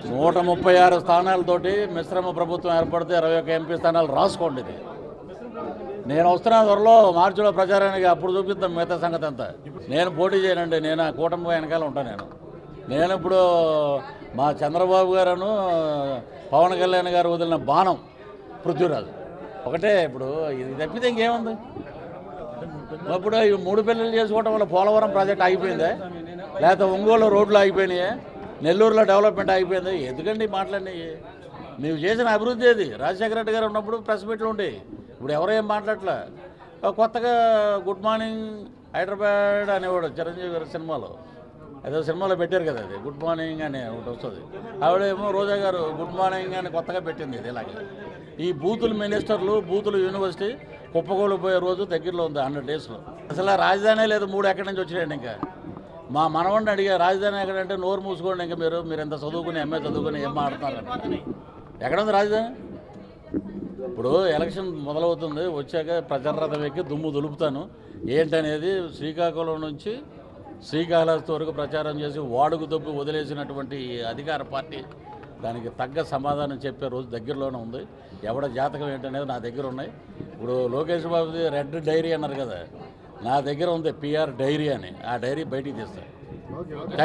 నూట ముప్పై ఆరు స్థానాలతోటి మిశ్రమ ప్రభుత్వం ఏర్పడితే ఇరవై ఒక్క ఎంపీ స్థానాలు రాసుకోండి ఇది నేను వస్తున్న త్వరలో మార్చిలో ప్రచారానికి అప్పుడు చూపిద్దాం మిగతా సంగతి అంతా నేను పోటీ చేయనండి నేను ఆ కూటమి వెనకాల ఉంటాను నేను నేను ఇప్పుడు మా చంద్రబాబు గారును పవన్ కళ్యాణ్ గారు వదిలిన బాణం పృథ్వీరాజు ఒకటే ఇప్పుడు ఇది తప్పితే ఇంకేముంది ఇప్పుడు ఈ మూడు పెళ్ళిళ్ళు చేసుకోవడం వల్ల పోలవరం ప్రాజెక్ట్ ఆగిపోయిందా లేకపోతే ఒంగోలు రోడ్లు ఆగిపోయినాయా నెల్లూరులో డెవలప్మెంట్ ఆగిపోయింది ఎందుకండి మాట్లాడినాయి నీవు చేసిన అభివృద్ధి ఏది రాజశేఖర రెడ్డి గారు ఉన్నప్పుడు ప్రెస్ మీట్లు ఉండేవి ఇప్పుడు ఎవరు ఏం మాట్లాడలే కొత్తగా గుడ్ మార్నింగ్ హైదరాబాద్ అనేవాడు చిరంజీవి గారి సినిమాలో ఏదో సినిమాలో పెట్టారు కదా అది గుడ్ మార్నింగ్ అని ఒకటి వస్తుంది ఆవిడేమో రోజా గారు గుడ్ మార్నింగ్ అని కొత్తగా పెట్టింది ఇది ఇలాగే ఈ బూతుల మినిస్టర్లు బూతుల యూనివర్సిటీ కుప్పగోలు పోయే రోజు దగ్గరలో ఉంది హండ్రెడ్ డేస్లో అసలు ఆ రాజధాని లేదు మూడు ఎక్కడి నుంచి వచ్చినాయండి ఇంకా మా మనవాడిని అడిగా రాజధాని ఎక్కడంటే నోరు మూసుకోండి ఇంకా మీరు మీరు ఎంత చదువుకుని ఎంఏ చదువుకుని ఏం మాట్లాడుతున్నారు ఎక్కడ ఉంది రాజధాని ఇప్పుడు ఎలక్షన్ మొదలవుతుంది వచ్చాక ప్రచారరథం ఎక్కి దుమ్ము దులుపుతాను ఏంటనేది శ్రీకాకుళం నుంచి శ్రీకాళహస్తి వరకు ప్రచారం చేసి వాడుకు దొబ్బి వదిలేసినటువంటి ఈ అధికార పార్టీ దానికి తగ్గ సమాధానం చెప్పే రోజు దగ్గరలోనే ఉంది ఎవడ జాతకం ఏంటనేది నా దగ్గర ఉన్నాయి ఇప్పుడు లోకేష్ బాబుది రెడ్ డైరీ అన్నారు కదా నా దగ్గర ఉంది పిఆర్ డైరీ అని ఆ డైరీ బయటికి తీస్తాను